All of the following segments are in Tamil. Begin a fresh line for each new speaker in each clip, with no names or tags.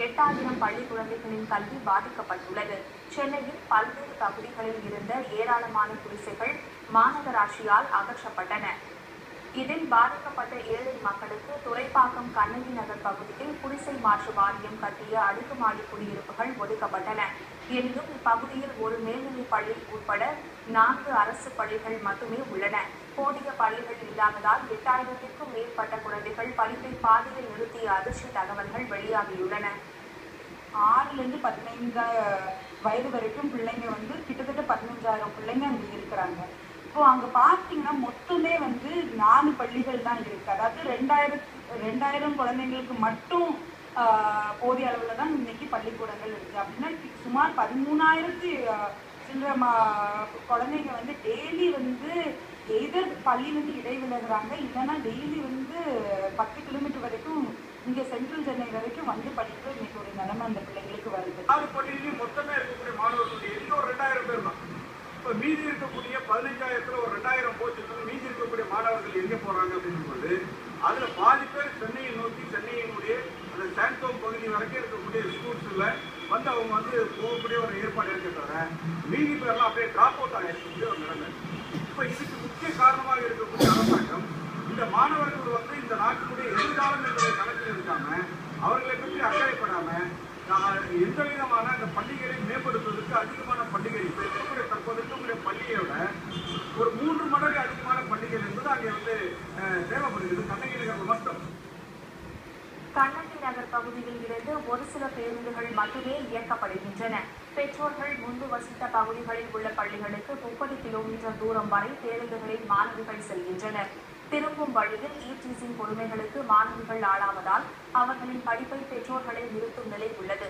எட்டாயிரம் பள்ளி குழந்தைகளின் கல்வி பாதிக்கப்பட்டுள்ளது சென்னையில் பல்வேறு பகுதிகளில் இருந்த ஏராளமான குடிசைகள் மாநகராட்சியால் அகற்றப்பட்டன இதில் பாதிக்கப்பட்ட ஏழை மக்களுக்கு துறைப்பாக்கம் கண்ணகி நகர் பகுதியில் குடிசை மாற்று வாரியம் கட்டிய அடுக்குமாடி குடியிருப்புகள் ஒதுக்கப்பட்டன எனினும் இப்பகுதியில் ஒரு மேல்நிலைப் பள்ளி உட்பட நான்கு அரசு பள்ளிகள் மட்டுமே உள்ளன போதிய பள்ளிகள் இல்லாததால் எட்டாயிரத்திற்கும் மேற்பட்ட குழந்தைகள் படிப்பை பாதியில் நிறுத்திய அதிர்ச்சி தகவல்கள் வெளியாகியுள்ளன
ஆறுல இருந்து பதினைந்து வயது வரைக்கும் பிள்ளைங்க வந்து கிட்டத்தட்ட பதினஞ்சாயிரம் பிள்ளைங்க அங்க இருக்கிறாங்க இப்போ அங்க பார்த்தீங்கன்னா மொத்தமே வந்து நாலு பள்ளிகள் தான் இருக்கு அதாவது ரெண்டாயிரம் ரெண்டாயிரம் குழந்தைங்களுக்கு மட்டும் ஆஹ், போதிய அளவில் தான் இன்னைக்கு பள்ளிக்கூடங்கள் இருக்கு அப்படின்னா சுமார் பதிமூணாயிரத்து சில்லற மா- குழந்தைங்க வந்து டெய்லி வந்து எய்தர் பள்ளியிலேருந்து இடைவிலகுறாங்க இல்லைன்னா டெய்லி வந்து பத்து கிலோமீட்டர் வரைக்கும் இங்க சென்ட்ரல் சென்னை வரைக்கும் வந்து படிக்கிற இன்னைக்கு ஒரு நிலைமை அந்த பிள்ளைங்களுக்கு வருது
ஆறு பள்ளியிலையும் மொத்தமே இருக்கக்கூடிய மாணவர்களுடைய எண்ணிக்கை ஒரு ரெண்டாயிரம் பேர் தான் இப்போ மீதி இருக்கக்கூடிய பதினஞ்சாயிரத்துல ஒரு ரெண்டாயிரம் போச்சுன்னா மீதி இருக்கக்கூடிய மாணவர்கள் எங்கே போறாங்க அப்படின்னு போது அதுல பாதி பேர் சென்னையை நோக்கி சென்னையினுடைய அந்த சாந்தோம் பகுதி வரைக்கும் இருக்கக்கூடிய ஸ்கூல்ஸ்ல வந்து அவங்க வந்து போகக்கூடிய ஒரு ஏற்பாடு இருக்க தவிர மீதி பேர்லாம் அப்படியே டிராப் அவுட் ஆகிருக்கக்கூடிய ஒரு நிலைமை இப்போ இதுக்கு முக்கிய காரணமாக இருக்கக்கூடிய அரசாங்கம் இந்த மாணவர்கள் வந்து இந்த நாட்டினுடைய எதிர்காலம் என்பதை கணக்கில் எடுக்காம அவர்களை பற்றி அக்கறைப்படாம நான் எந்த விதமான அந்த பள்ளிகளை மேம்படுத்துவதற்கு அதிகமான பள்ளிகள் இப்போ இருக்கக்கூடிய தற்போது இருக்கக்கூடிய பள்ளியோட ஒரு மூன்று மடங்கு அதிகமான பள்ளிகள் என்பது அங்கே வந்து அஹ், தேவைப்படுகிறது கண்ணகி நகர் மட்டும்
கண்ணகி நகர் பகுதியில் இருந்து ஒரு சில பேருந்துகள் மட்டுமே இயக்கப்படுகின்றன பெற்றோர்கள் முன்பு வசித்த பகுதிகளில் உள்ள பள்ளிகளுக்கு முப்பது கிலோமீட்டர் தூரம் வரை பேருந்துகளில் மாணவிகள் செல்கின்றனர் திரும்பும் வழியில் ஈடீசிங் கொடுமைகளுக்கு மாணவிகள் ஆளாவதால் அவர்களின் படிப்பை பெற்றோர்களை நிறுத்தும் நிலை உள்ளது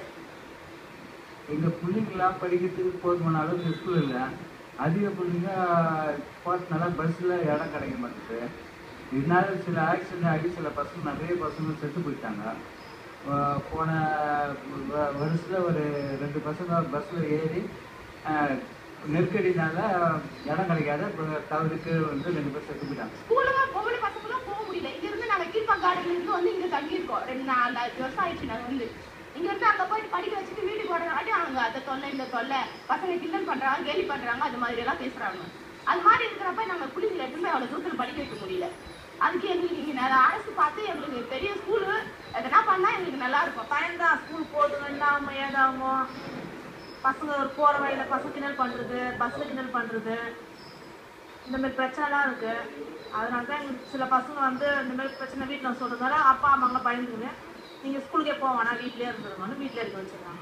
எங்க பிள்ளைங்களாம் படிக்கிறதுக்கு போதுமான அளவுக்கு ஸ்கூல் இல்லை அதிக பிள்ளைங்க போகிறதுனால பஸ்ஸில் இடம் கிடைக்க மாட்டேங்குது இதனால சில ஆக்சிடென்ட் ஆகி சில பசங்க நிறைய பசங்க செத்து போயிட்டாங்க அஹ் போன வ- வருஷத்துல ஒரு ரெண்டு பசங்க பஸ்ஸில் ஏறி அஹ், நெருக்கடினால இடம் கிடைக்காத இப்ப தவறுக்கு வந்து ரெண்டு பேர் செத்து போயிட்டாங்க
ஸ்கூலுக்கு பொம்பளை பசங்களும் போக முடியல இங்க இருந்து நாங்க கீழ்பா கார்டன்ல இருந்து வந்து இங்க தங்கி இருக்கோம் ரெண்டு நாலு அஞ்சு வருஷம் ஆயிடுச்சு நாங்க வந்து இங்க இருந்து அங்க போயிட்டு படிக்க வச்சுட்டு வீட்டுக்கு வரங்காட்டி அவங்க அதை தொல்லை இந்த தொல்லை பசங்க கிண்டல் பண்றாங்க கேலி பண்றாங்க அது மாதிரி எல்லாம் பேசுறாங்க அது மாதிரி இருக்கிறப்ப நம்ம பிள்ளைங்களை எடுத்துமே அவ்வளவு தூரத்தில் படிக்க வைக்க முடியல அதுக்கு எங்களுக்கு இங்க நிறைய அரசு பார்த்து எங்களுக்கு பெரிய ஸ்கூலு எதனா பண்ணா எங்களுக்கு நல்லா இருக்கும்
பையன்தான் ஸ்கூல் போகுது வேண்டாம ஏதாமோ பசங்க ஒரு போகிற வழியில பசங்க கிண்டல் பண்ணுறது பஸ்ஸில் கிண்டல் பண்ணுறது இந்த மாதிரி பிரச்சனைலாம் இருக்கு அதனால தான் எங்களுக்கு சில பசங்க வந்து இந்த மாதிரி பிரச்சனை வீட்டில் சொல்கிறதால அப்பா அம்மாங்க பயந்துக்குது நீங்கள் ஸ்கூலுக்கே போக வேணாம் வீட்டிலே இருந்துருவாங்க வீட்டிலே இருக்க வச்சிருக்காங்க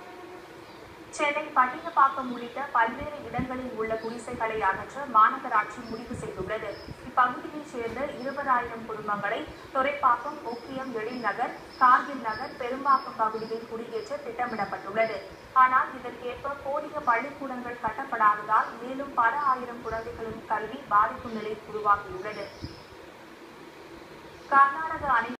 சென்னை பட்டினப்பாக்கம் உள்ளிட்ட பல்வேறு இடங்களில் உள்ள குடிசைகளை அகற்ற மாநகராட்சி முடிவு செய்துள்ளது இப்பகுதியைச் சேர்ந்த இருபதாயிரம் குடும்பங்களை துறைப்பாக்கம் ஒக்கியம் எழில் நகர் கார்கில் நகர் பெரும்பாக்கம் பகுதியில் குடியேற்ற திட்டமிடப்பட்டுள்ளது ஆனால் இதற்கேற்ப போதிய பள்ளிக்கூடங்கள் கட்டப்படாததால் மேலும் பல ஆயிரம் குழந்தைகளின் கல்வி பாதிக்கும் நிலை உருவாகியுள்ளது கர்நாடக அணை